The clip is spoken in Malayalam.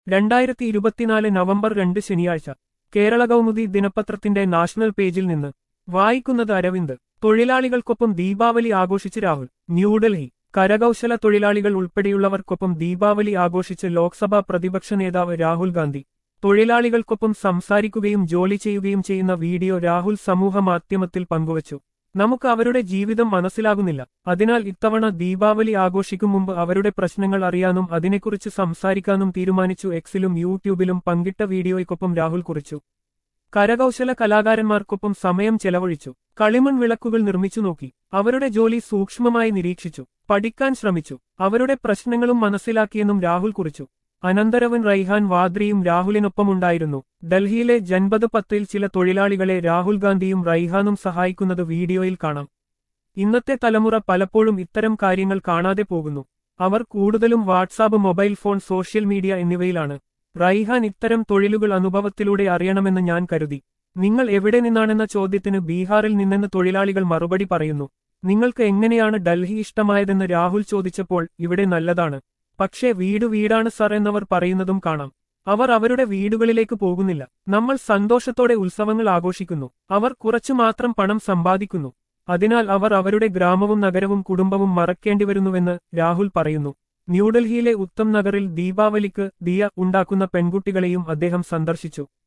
രണ്ടായിരത്തി ഇരുപത്തിനാല് നവംബർ രണ്ട് ശനിയാഴ്ച കേരള കൗമുദി ദിനപത്രത്തിന്റെ നാഷണൽ പേജിൽ നിന്ന് വായിക്കുന്നത് അരവിന്ദ് തൊഴിലാളികൾക്കൊപ്പം ദീപാവലി ആഘോഷിച്ച് രാഹുൽ ന്യൂഡൽഹി കരകൗശല തൊഴിലാളികൾ ഉൾപ്പെടെയുള്ളവർക്കൊപ്പം ദീപാവലി ആഘോഷിച്ച് ലോക്സഭാ പ്രതിപക്ഷ നേതാവ് രാഹുൽ ഗാന്ധി തൊഴിലാളികൾക്കൊപ്പം സംസാരിക്കുകയും ജോലി ചെയ്യുകയും ചെയ്യുന്ന വീഡിയോ രാഹുൽ സമൂഹ മാധ്യമത്തിൽ പങ്കുവച്ചു നമുക്ക് അവരുടെ ജീവിതം മനസ്സിലാകുന്നില്ല അതിനാൽ ഇത്തവണ ദീപാവലി ആഘോഷിക്കും മുമ്പ് അവരുടെ പ്രശ്നങ്ങൾ അറിയാനും അതിനെക്കുറിച്ച് സംസാരിക്കാനും തീരുമാനിച്ചു എക്സിലും യൂട്യൂബിലും പങ്കിട്ട വീഡിയോയ്ക്കൊപ്പം രാഹുൽ കുറിച്ചു കരകൗശല കലാകാരന്മാർക്കൊപ്പം സമയം ചെലവഴിച്ചു കളിമൺ വിളക്കുകൾ നിർമ്മിച്ചു നോക്കി അവരുടെ ജോലി സൂക്ഷ്മമായി നിരീക്ഷിച്ചു പഠിക്കാൻ ശ്രമിച്ചു അവരുടെ പ്രശ്നങ്ങളും മനസ്സിലാക്കിയെന്നും രാഹുൽ കുറിച്ചു അനന്തരവൻ റൈഹാൻ വാദ്രിയും രാഹുലിനൊപ്പമുണ്ടായിരുന്നു ഡൽഹിയിലെ ജൻപത് പത്തിൽ ചില തൊഴിലാളികളെ രാഹുൽ ഗാന്ധിയും റൈഹാനും സഹായിക്കുന്നത് വീഡിയോയിൽ കാണാം ഇന്നത്തെ തലമുറ പലപ്പോഴും ഇത്തരം കാര്യങ്ങൾ കാണാതെ പോകുന്നു അവർ കൂടുതലും WhatsApp mobile phone social media എന്നിവയിലാണ് റൈഹാൻ ഇത്തരം തൊഴിലുകൾ അനുഭവത്തിലൂടെ അറിയണമെന്ന് ഞാൻ കരുതി നിങ്ങൾ എവിടെ നിന്നാണെന്ന ചോദ്യത്തിന് ബീഹാറിൽ നിന്നെന്ന് തൊഴിലാളികൾ മറുപടി പറയുന്നു നിങ്ങൾക്ക് എങ്ങനെയാണ് ഡൽഹി ഇഷ്ടമായതെന്ന് രാഹുൽ ചോദിച്ചപ്പോൾ ഇവിടെ നല്ലതാണ് പക്ഷേ വീട് വീടാണ് സർ എന്നവർ പറയുന്നതും കാണാം അവർ അവരുടെ വീടുകളിലേക്ക് പോകുന്നില്ല നമ്മൾ സന്തോഷത്തോടെ ഉത്സവങ്ങൾ ആഘോഷിക്കുന്നു അവർ കുറച്ചു മാത്രം പണം സമ്പാദിക്കുന്നു അതിനാൽ അവർ അവരുടെ ഗ്രാമവും നഗരവും കുടുംബവും മറക്കേണ്ടിവരുന്നുവെന്ന് രാഹുൽ പറയുന്നു ന്യൂഡൽഹിയിലെ ഉത്തം നഗറിൽ ദീപാവലിക്ക് ദിയ ഉണ്ടാക്കുന്ന പെൺകുട്ടികളെയും അദ്ദേഹം സന്ദർശിച്ചു